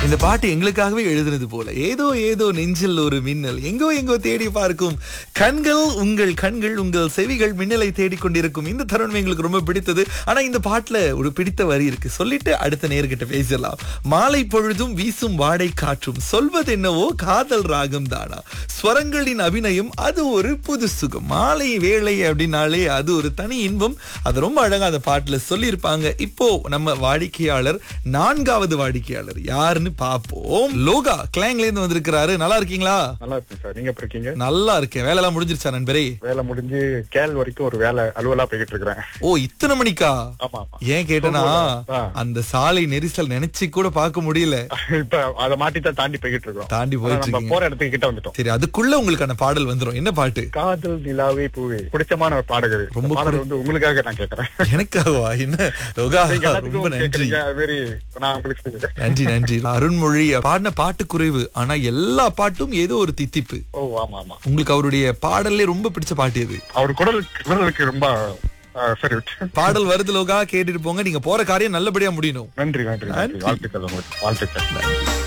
இந்த பாட்டு எங்களுக்காகவே எழுதுனது போல ஏதோ ஏதோ நெஞ்சில் ஒரு மின்னல் எங்கோ எங்கோ தேடி பார்க்கும் கண்கள் உங்கள் கண்கள் உங்கள் செவிகள் மின்னலை தேடிக் கொண்டிருக்கும் இந்த தருணம் எங்களுக்கு ரொம்ப பிடித்தது ஆனா இந்த பாட்டுல ஒரு பிடித்த வரி இருக்கு சொல்லிட்டு அடுத்த நேர்கிட்ட பேசலாம் மாலை பொழுதும் வீசும் வாடை காற்றும் சொல்வது என்னவோ காதல் ராகம் தானா ஸ்வரங்களின் அபிநயம் அது ஒரு புது சுகம் மாலை வேளை அப்படின்னாலே அது ஒரு தனி இன்பம் அது ரொம்ப அழகா அந்த பாட்டுல சொல்லியிருப்பாங்க இப்போ நம்ம வாடிக்கையாளர் நான்காவது வாடிக்கையாளர் யாருன்னு பாப்போம் லோகா கிளாங்ல இருந்து வந்திருக்கிறாரு நல்லா இருக்கீங்களா நல்லா இருக்கேன் சார் நீங்க எப்படி இருக்கீங்க நல்லா இருக்கேன் வேலை எல்லாம் முடிஞ்சிருச்சா நண்பரே வேலை முடிஞ்சு கேள் வரைக்கும் ஒரு வேலை அலுவலா போய்கிட்டு இருக்கிறேன் ஓ இத்தனை மணிக்கா ஆமா ஆமா ஏன் கேட்டனா ஆ. அந்த சாலை நெரிசல் நினைச்சு கூட பார்க்க முடியல இப்ப அத மாட்டி தான் தாண்டி போய்கிட்டு இருக்கோம் தாண்டி ஆனா போயிட்டு நம்ம இருக்கீங்க போற இடத்துக்கு கிட்ட வந்துட்டோம் சரி அதுக்குள்ள உங்களுக்கான பாடல் வந்துரும் என்ன பாட்டு காதல் நிலாவே பூவே பிடிச்சமான ஒரு பாடகர் இந்த ரொம்ப பாடல் வந்து உங்களுக்காக நான் கேக்குறேன் எனக்காகவா என்ன லோகா நீங்க ரொம்ப எல்லாத்துக்கும் நன்றி கேக்குறீங்க அது மாதிரி நான் உங்களுக்கு செஞ்சேன். நன்றி நன்றி அருண்மொழி பாடின பாட்டு குறைவு ஆனா எல்லா பாட்டும் ஏதோ ஒரு தித்திப்பு ஓ ஆமா ஆமா உங்களுக்கு அவருடைய பாடல்லே ரொம்ப பிடிச்ச பாட்டு எது அவர் குரல் குரலுக்கு ரொம்ப ஆ, சரி பாடல் வருது லோகா கேட்டுட்டு போங்க நீங்க போற காரியம் நல்லபடியா முடியணும் நன்றி நன்றி நன்றி வாழ்த்துக்கள் உங்களுக்கு வாழ்த்துக்கள் நன்றி